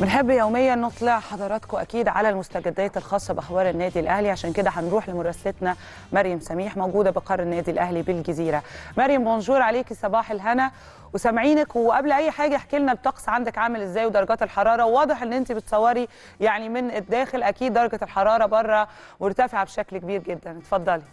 بنحب يوميا نطلع حضراتكم اكيد على المستجدات الخاصه باخبار النادي الاهلي عشان كده هنروح لمراسلتنا مريم سميح موجوده بقر النادي الاهلي بالجزيره مريم بونجور عليكي صباح الهنا وسامعينك وقبل اي حاجه احكي لنا الطقس عندك عامل ازاي ودرجات الحراره وواضح ان انت بتصوري يعني من الداخل اكيد درجه الحراره بره مرتفعه بشكل كبير جدا اتفضلي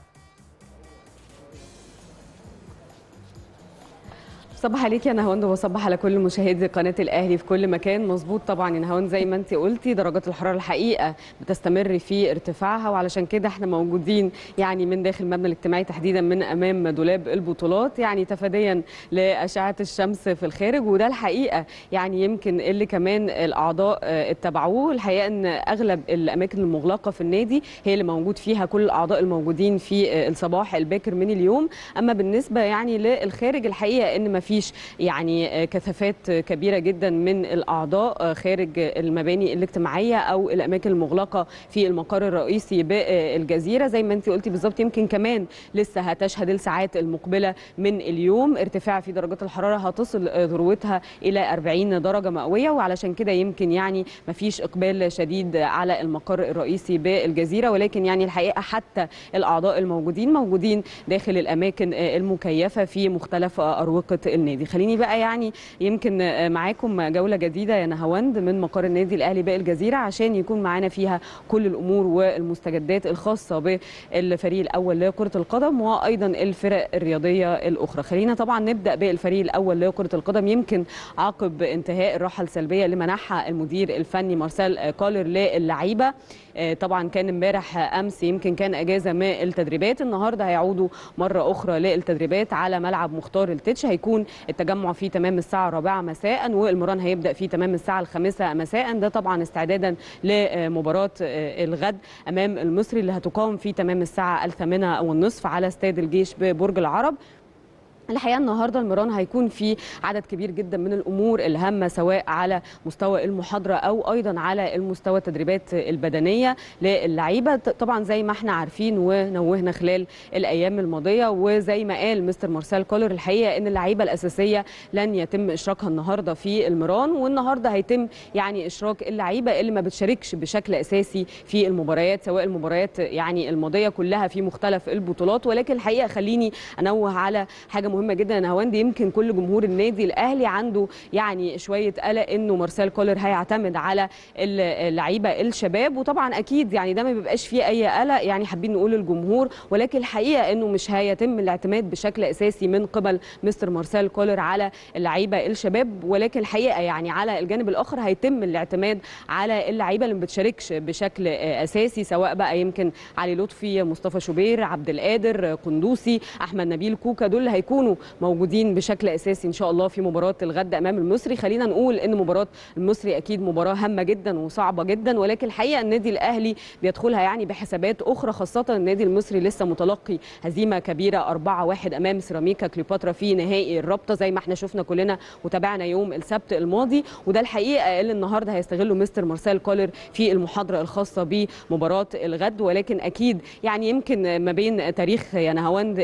صباح عليك يا نهاوند وصباح على كل مشاهدي قناه الاهلي في كل مكان مظبوط طبعا يا نهاوند زي ما انت قلتي درجات الحراره الحقيقه بتستمر في ارتفاعها وعلشان كده احنا موجودين يعني من داخل المبنى الاجتماعي تحديدا من امام دولاب البطولات يعني تفاديا لاشعه الشمس في الخارج وده الحقيقه يعني يمكن اللي كمان الاعضاء اتبعوه الحقيقه ان اغلب الاماكن المغلقه في النادي هي اللي موجود فيها كل الاعضاء الموجودين في الصباح الباكر من اليوم اما بالنسبه يعني للخارج الحقيقه ان ما فيش يعني كثافات كبيره جدا من الاعضاء خارج المباني الاجتماعيه او الاماكن المغلقه في المقر الرئيسي بالجزيره زي ما انت قلتي بالظبط يمكن كمان لسه هتشهد الساعات المقبله من اليوم ارتفاع في درجات الحراره هتصل ذروتها الى 40 درجه مئويه وعلشان كده يمكن يعني ما فيش اقبال شديد على المقر الرئيسي بالجزيره ولكن يعني الحقيقه حتى الاعضاء الموجودين موجودين داخل الاماكن المكيفه في مختلف اروقه النادي خليني بقى يعني يمكن معاكم جوله جديده يا نهاوند من مقر النادي الاهلي بالجزيره عشان يكون معانا فيها كل الامور والمستجدات الخاصه بالفريق الاول لكره القدم وايضا الفرق الرياضيه الاخرى خلينا طبعا نبدا بالفريق الاول لكره القدم يمكن عقب انتهاء الراحه السلبيه اللي منحها المدير الفني مارسيل كولر للعيبه طبعا كان امبارح امس يمكن كان اجازه من التدريبات النهارده هيعودوا مره اخرى للتدريبات على ملعب مختار التتش هيكون التجمع فيه تمام الساعه الرابعه مساء والمران هيبدا فيه تمام الساعه الخامسه مساء ده طبعا استعدادا لمباراه الغد امام المصري اللي هتقام في تمام الساعه الثامنه والنصف على استاد الجيش ببرج العرب الحقيقه النهارده المران هيكون في عدد كبير جدا من الامور الهامه سواء على مستوى المحاضره او ايضا على المستوى التدريبات البدنيه للعيبه طبعا زي ما احنا عارفين ونوهنا خلال الايام الماضيه وزي ما قال مستر مارسيل كولر الحقيقه ان اللعيبه الاساسيه لن يتم اشراكها النهارده في المران والنهارده هيتم يعني اشراك اللعيبه اللي ما بتشاركش بشكل اساسي في المباريات سواء المباريات يعني الماضيه كلها في مختلف البطولات ولكن الحقيقه خليني انوه على حاجه مهمه جدا يا نهاوند يمكن كل جمهور النادي الاهلي عنده يعني شويه قلق انه مارسيل كولر هيعتمد على اللعيبه الشباب وطبعا اكيد يعني ده ما بيبقاش فيه اي قلق يعني حابين نقول للجمهور ولكن الحقيقه انه مش هيتم الاعتماد بشكل اساسي من قبل مستر مارسيل كولر على اللعيبه الشباب ولكن الحقيقه يعني على الجانب الاخر هيتم الاعتماد على اللعيبه اللي ما بتشاركش بشكل اساسي سواء بقى يمكن علي لطفي مصطفى شوبير عبد القادر قندوسي احمد نبيل كوكا دول اللي هيكونوا موجودين بشكل اساسي ان شاء الله في مباراه الغد امام المصري خلينا نقول ان مباراه المصري اكيد مباراه هامه جدا وصعبه جدا ولكن الحقيقه النادي الاهلي بيدخلها يعني بحسابات اخرى خاصه النادي المصري لسه متلقي هزيمه كبيره 4-1 امام سيراميكا كليوباترا في نهائي الرابطه زي ما احنا شفنا كلنا وتابعنا يوم السبت الماضي وده الحقيقه اللي النهارده هيستغله مستر مارسيل كولر في المحاضره الخاصه بمباراه الغد ولكن اكيد يعني يمكن ما بين تاريخ يا نهاوند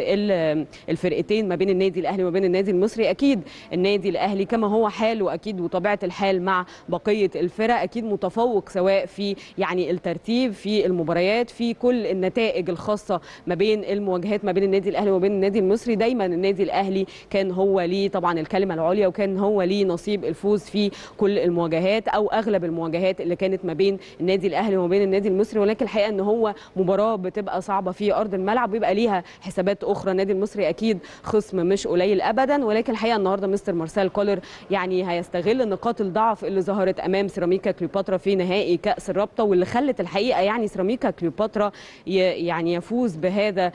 الفرقتين ما بين النادي الاهلي وما بين النادي المصري اكيد النادي الاهلي كما هو حاله اكيد وطبيعه الحال مع بقيه الفرق اكيد متفوق سواء في يعني الترتيب في المباريات في كل النتائج الخاصه ما بين المواجهات ما بين النادي الاهلي وما بين النادي المصري دايما النادي الاهلي كان هو ليه طبعا الكلمه العليا وكان هو ليه نصيب الفوز في كل المواجهات او اغلب المواجهات اللي كانت ما بين النادي الاهلي وما بين النادي المصري ولكن الحقيقه ان هو مباراه بتبقى صعبه في ارض الملعب بيبقى ليها حسابات اخرى النادي المصري اكيد خصم مش قليل ابدا ولكن الحقيقه النهارده مستر مارسيل كولر يعني هيستغل نقاط الضعف اللي ظهرت امام سيراميكا كليوباترا في نهائي كاس الرابطه واللي خلت الحقيقه يعني سيراميكا كليوباترا يعني يفوز بهذا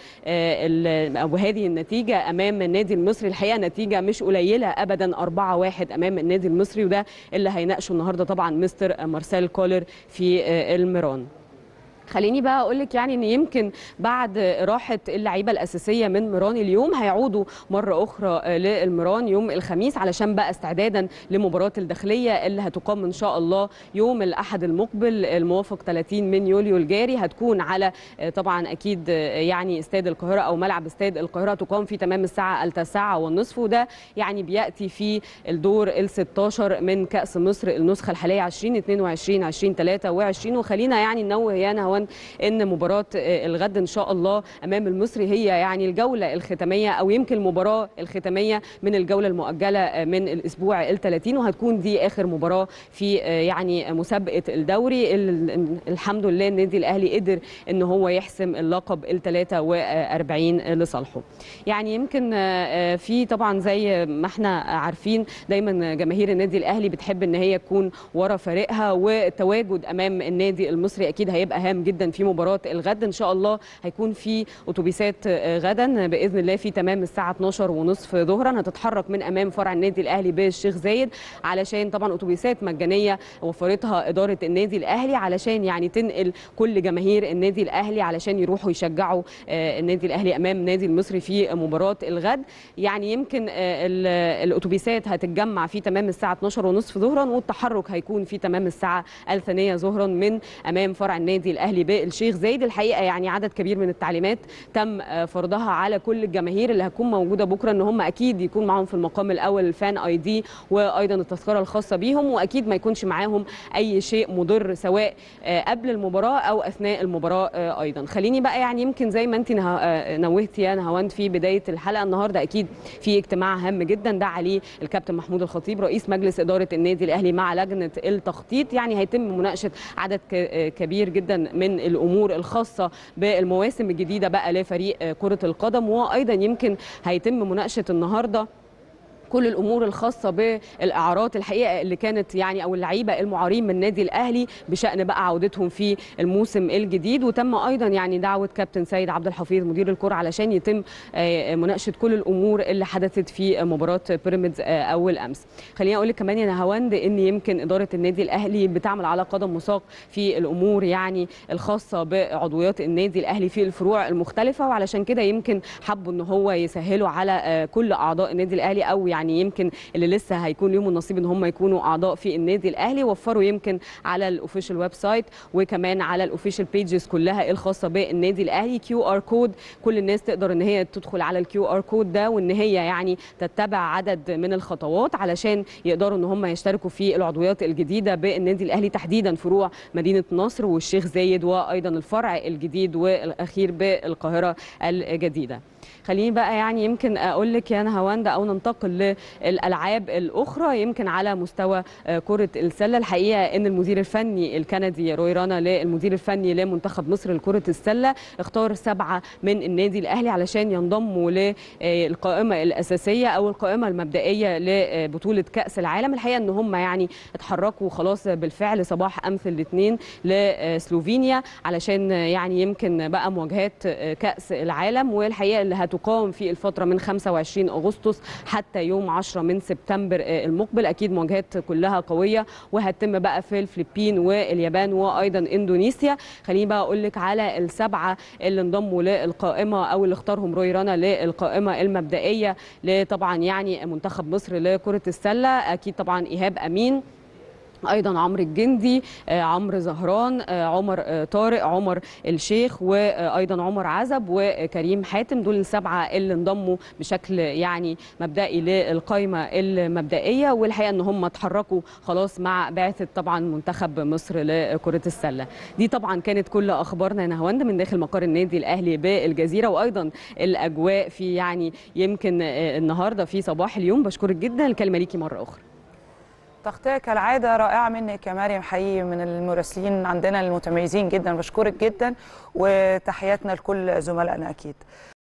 او هذه النتيجه امام النادي المصري الحقيقه نتيجه مش قليله ابدا 4-1 امام النادي المصري وده اللي هيناقشه النهارده طبعا مستر مارسيل كولر في الميران خليني بقى اقول لك يعني ان يمكن بعد راحه اللعيبه الاساسيه من ميران اليوم هيعودوا مره اخرى للميران يوم الخميس علشان بقى استعدادا لمباراه الداخليه اللي هتقام ان شاء الله يوم الاحد المقبل الموافق 30 من يوليو الجاري هتكون على طبعا اكيد يعني استاد القاهره او ملعب استاد القاهره تقام في تمام الساعه التاسعه والنصف وده يعني بياتي في الدور ال 16 من كاس مصر النسخه الحاليه 2022 2023 وخلينا يعني ننوه يا نهوان ان مباراه الغد ان شاء الله امام المصري هي يعني الجوله الختاميه او يمكن المباراه الختاميه من الجوله المؤجله من الاسبوع ال 30 وهتكون دي اخر مباراه في يعني مسابقه الدوري الحمد لله النادي الاهلي قدر ان هو يحسم اللقب ال 43 لصالحه يعني يمكن في طبعا زي ما احنا عارفين دايما جماهير النادي الاهلي بتحب ان هي تكون ورا فريقها والتواجد امام النادي المصري اكيد هيبقى هام جدا في مباراه الغد ان شاء الله هيكون في اتوبيسات غدا باذن الله في تمام الساعه 12 ونصف ظهرا هتتحرك من امام فرع النادي الاهلي بالشيخ زايد علشان طبعا اتوبيسات مجانيه وفرتها اداره النادي الاهلي علشان يعني تنقل كل جماهير النادي الاهلي علشان يروحوا يشجعوا النادي الاهلي امام النادي المصري في مباراه الغد يعني يمكن الاتوبيسات هتتجمع في تمام الساعه 12 ونصف ظهرا والتحرك هيكون في تمام الساعه الثانيه ظهرا من امام فرع النادي الاهلي بالشيخ زايد الحقيقه يعني عدد كبير من التعليمات تم فرضها على كل الجماهير اللي هتكون موجوده بكره ان هم اكيد يكون معاهم في المقام الاول الفان اي دي وايضا التذكره الخاصه بيهم واكيد ما يكونش معاهم اي شيء مضر سواء قبل المباراه او اثناء المباراه ايضا خليني بقى يعني يمكن زي ما انت نوهتي يا نهاوند في بدايه الحلقه النهارده اكيد في اجتماع هام جدا ده عليه الكابتن محمود الخطيب رئيس مجلس اداره النادي الاهلي مع لجنه التخطيط يعني هيتم مناقشه عدد كبير جدا من الامور الخاصه بالمواسم الجديده بقى لفريق كره القدم وايضا يمكن هيتم مناقشه النهارده كل الامور الخاصه بالاعارات الحقيقه اللي كانت يعني او اللعيبه المعارين من النادي الاهلي بشان بقى عودتهم في الموسم الجديد وتم ايضا يعني دعوه كابتن سيد عبد الحفيظ مدير الكره علشان يتم مناقشه كل الامور اللي حدثت في مباراه بيراميدز اول امس خليني اقول لك كمان يا نهاوند ان يمكن اداره النادي الاهلي بتعمل على قدم وساق في الامور يعني الخاصه بعضويات النادي الاهلي في الفروع المختلفه وعلشان كده يمكن حبوا ان هو يسهلوا على كل اعضاء النادي الاهلي او يعني يعني يمكن اللي لسه هيكون ليهم النصيب ان هم يكونوا اعضاء في النادي الاهلي وفروا يمكن على الاوفيشال ويب سايت وكمان على الاوفيشال بيجز كلها الخاصه بالنادي الاهلي كيو ار كود كل الناس تقدر ان هي تدخل على الكيو ار كود ده وان هي يعني تتبع عدد من الخطوات علشان يقدروا ان هم يشتركوا في العضويات الجديده بالنادي الاهلي تحديدا فروع مدينه نصر والشيخ زايد وايضا الفرع الجديد والاخير بالقاهره الجديده خليني بقى يعني يمكن اقول لك يا نهاوند او ننتقل للالعاب الاخرى يمكن على مستوى كره السله الحقيقه ان المدير الفني الكندي روي رانا للمدير الفني لمنتخب مصر لكره السله اختار سبعه من النادي الاهلي علشان ينضموا للقائمه الاساسيه او القائمه المبدئيه لبطوله كاس العالم الحقيقه ان هم يعني اتحركوا خلاص بالفعل صباح امس الاثنين لسلوفينيا علشان يعني يمكن بقى مواجهات كاس العالم والحقيقه اللي هتقام في الفتره من 25 اغسطس حتى يوم 10 من سبتمبر المقبل اكيد مواجهات كلها قويه وهتتم بقى في الفلبين واليابان وايضا اندونيسيا خليني بقى اقول لك على السبعه اللي انضموا للقائمه او اللي اختارهم روي رانا للقائمه المبدئيه لطبعا يعني منتخب مصر لكره السله اكيد طبعا ايهاب امين ايضا عمرو الجندي عمرو زهران عمر طارق عمر الشيخ وايضا عمر عزب وكريم حاتم دول السبعه اللي انضموا بشكل يعني مبدئي للقائمه المبدئيه والحقيقه ان هم اتحركوا خلاص مع بعثه طبعا منتخب مصر لكره السله دي طبعا كانت كل اخبارنا نهاوند من داخل مقر النادي الاهلي بالجزيره وايضا الاجواء في يعني يمكن النهارده في صباح اليوم بشكرك جدا الكلمه ليكي مره اخرى تغطية كالعادة رائعة منك يا مريم حقيقي من المراسلين عندنا المتميزين جدا بشكرك جدا وتحياتنا لكل زملائنا أكيد